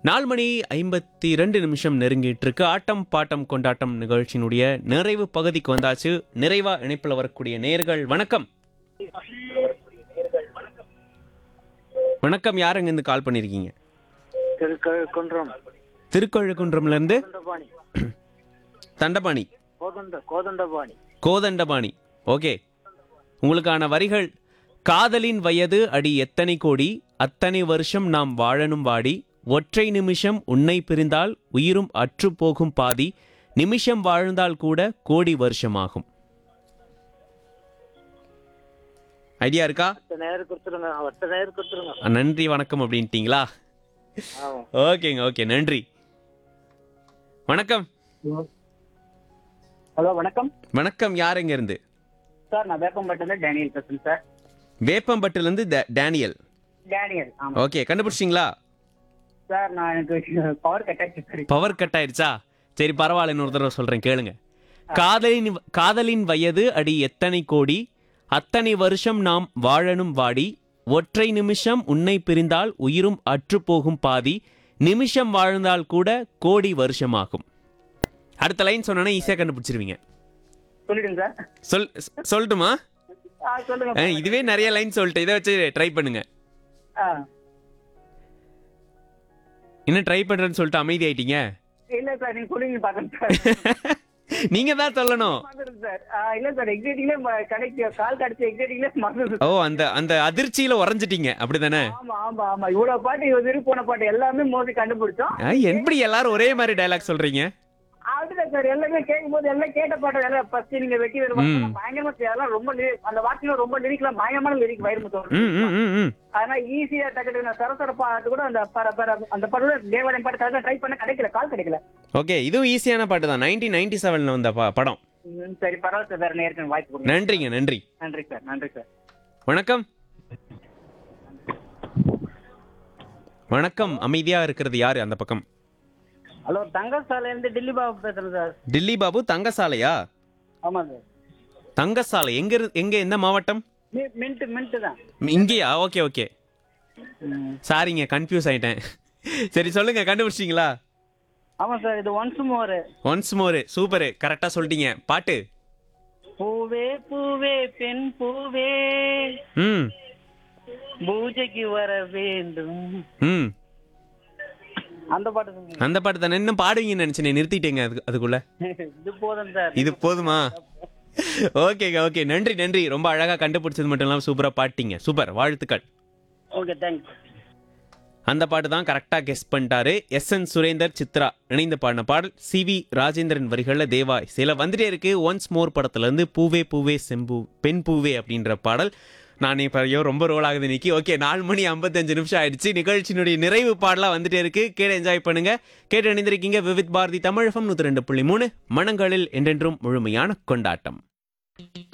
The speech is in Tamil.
நாலு மணி ஐம்பத்தி ரெண்டு நிமிஷம் நெருங்கிட்டு இருக்கு ஆட்டம் பாட்டம் கொண்டாட்டம் நிகழ்ச்சியினுடைய நிறைவு பகுதிக்கு வந்தாச்சு நிறைவா இணைப்பில் வரக்கூடிய நேர்கள் வணக்கம் வணக்கம் யாருங்க இருந்து கால் பண்ணிருக்கீங்க திருக்கழுக்குன்றம் திருக்கழுக்குன்றம்ல இருந்து கோதண்டபாணி தண்டபாணி கோதண்ட கோதண்டபாணி கோதண்டபாணி ஓகே உங்களுக்கான வரிகள் காதலின் வயது அடி எத்தனை கோடி அத்தனை வருஷம் நாம் வாழணும் வாடி ஒற்றை நிமிஷம் உன்னை பிரிந்தால் உயிரும் அற்று போகும் பாதி நிமிஷம் வாழ்ந்தால் கூட கோடி வருஷமாகும் ஐடியா இருக்கா ஒத்த நேரம் கொடுத்துருங்க ஒத்த நேரம் கொடுத்துருங்க அஹ், நன்றி வணக்கம் அப்படின்ட்டீங்களா ஆமா ஓகேங்க ஓகே நன்றி வணக்கம் ஹலோ வணக்கம் வணக்கம் யாருங்க இருந்து சார் நான் வேப்பம்பட்டில டேனியல் பேசுறேன் சார் வேப்பம்பட்டிலேருந்து டேனியல் டேனியல் ஆமா ஓகே கண்டுபிடிச்சிங்களா சார் நான் எனக்கு பவர் கட் ஆயிடுச்சு சார் பவர் கட் ஆயிடுச்சா சரி பரவாயில்ல இன்னொரு தடவை சொல்றேன் கேளுங்க காதலின் காதலின் வயது அடி எத்தனை கோடி அத்தனை வருஷம் நாம் வாழணும் வாடி ஒற்றை நிமிஷம் உன்னை பிரிந்தால் உயிரும் அற்று போகும் பாதி நிமிஷம் வாழ்ந்தால் கூட கோடி வருஷமாகும் அடுத்த லைன் சொன்னா ஈஸியா கண்டுபிடிச்சிருவீங்க சொல்லிடுங்க சார் சொல் சொல்லட்டுமா ஆ சொல்லுங்க அஹ், இதுவே நிறைய லைன் சொல்லிட்டு இதை வச்சு ட்ரை பண்ணுங்க ஆ இன்னும் ட்ரை பண்றேன்னு சொல்லிட்டு அமைதி ஆயிட்டீங்க இல்ல சார் நீங்க சொல்லுங்க பாக்குறேன் சார் நீங்க தான் சொல்லணும் மறந்துடுது சார் ஆ, இல்ல சார் எக்ஸைட்டிங்ல கடைக்கு கால் கடிச்ச எக்ஸைட்டிங்ல மறந்துடுது ஓ அந்த அந்த அதிர்ச்சியில உறைஞ்சிட்டீங்க அப்படிதானே ஆமா ஆமா ஆமா இவ்வளவு பாட்டு இவ்வளவு போன பாட்டு எல்லாமே மோதி கண்டுபிடிச்சோம் ஆ, எப்படி எல்லாரும் ஒரே மாதிரி டயலாக் சொல்றீங்க அதுதான் சார் எல்லாமே கேட்கும் போது எல்லாம் கேட்ட பாட்டு எல்லாம் ஃபர்ஸ்ட் நீங்க வெட்டி வருவாங்க ம். பயங்கரமா அதெல்லாம் ரொம்ப lyric- அந்த வார்த்தையில ரொம்ப லிரிக்லாம் பயங்கரமான லிரிக் வைரமுத்தோம் ம் ம் ம் ம் அதனால ஈஸியா டக்கு நான் சரசர பாட்டு கூட அந்த பர பர அந்த பாட்டு தேவாலயம் பாட்டு ட்ரை பண்ண கிடைக்கல கால் கிடைக்கல ஓகே இதுவும் ஈஸியான பாட்டு தான் நைன்டீன் நைன்டி செவன்ல வந்த பா- படம் ம், சரி பரவாயில்ல சார் வேற நேருக்கு வாய்ப்பு கொடுங்க நன்றிங்க நன்றி நன்றி சார் நன்றி சார் வணக்கம் வணக்கம் அமைதியா இருக்கிறது யாரு அந்த பக்கம் ஹலோ தங்கசாலையில இருந்து டில்லி பாபு பேசுறேன் சார் டில்லி பாபு தங்கசாலையா ஆமா சார் தங்கசாலை எங்க இரு- எங்க எந்த மாவட்டம் மின்ட் மின்ட் தான் இங்கேயா ஓகே ஓகே சாரிங்க கன்ஃபியூஸ் ஆயிட்டேன் சரி சொல்லுங்க கண்டுபிடிச்சிங்களா ஆமா சார் இது once more once more super கரெக்டா சொல்லிட்டீங்க பாட்டு பூவே பூவே பெண் பூவே ம் பூஜைக்கு வர வேண்டும் ம் அந்த பாட்டு சொல்லுங்க. அந்த பாட்டு தானே இன்னும் பாடுவீங்கன்னு நினைச்சேன் நிறுத்திட்டேங்க அது அதுக்குள்ள இது போதும் சார் இது போதுமா ஓகேங்க ஓகே நன்றி நன்றி ரொம்ப அழகா கண்டுபிடிச்சது மட்டும் இல்லாமல் சூப்பரா பாட்டிங்க சூப்பர் வாழ்த்துக்கள் ஓகே தேங்க்ஸ் அந்த பாட்டு தான் கரெக்டாக கெஸ் பண்ணிட்டாரு எஸ் என் சுரேந்தர் சித்ரா இணைந்து பாடின பாடல் சி வி ராஜேந்திரன் வரிகளில் தேவா சில வந்துட்டே இருக்கு ஒன்ஸ் மோர் படத்துலேருந்து பூவே பூவே செம்பு பெண் பூவே அப்படின்ற பாடல் நான் இப்போ ஐயோ ரொம்ப ரோல் ஆகுது இன்னைக்கு ஓகே நாலு மணி ஐம்பத்தஞ்சு நிமிஷம் ஆயிடுச்சு நிகழ்ச்சியினுடைய நிறைவு பாடலாக வந்துட்டே இருக்கு கேட்டு என்ஜாய் பண்ணுங்க கேட்டு இணைந்திருக்கீங்க விவித் பாரதி தமிழகம் நூற்றி ரெண்டு புள்ளி மூணு மனங்களில் என்றென்றும் முழுமையான கொண்டாட்டம்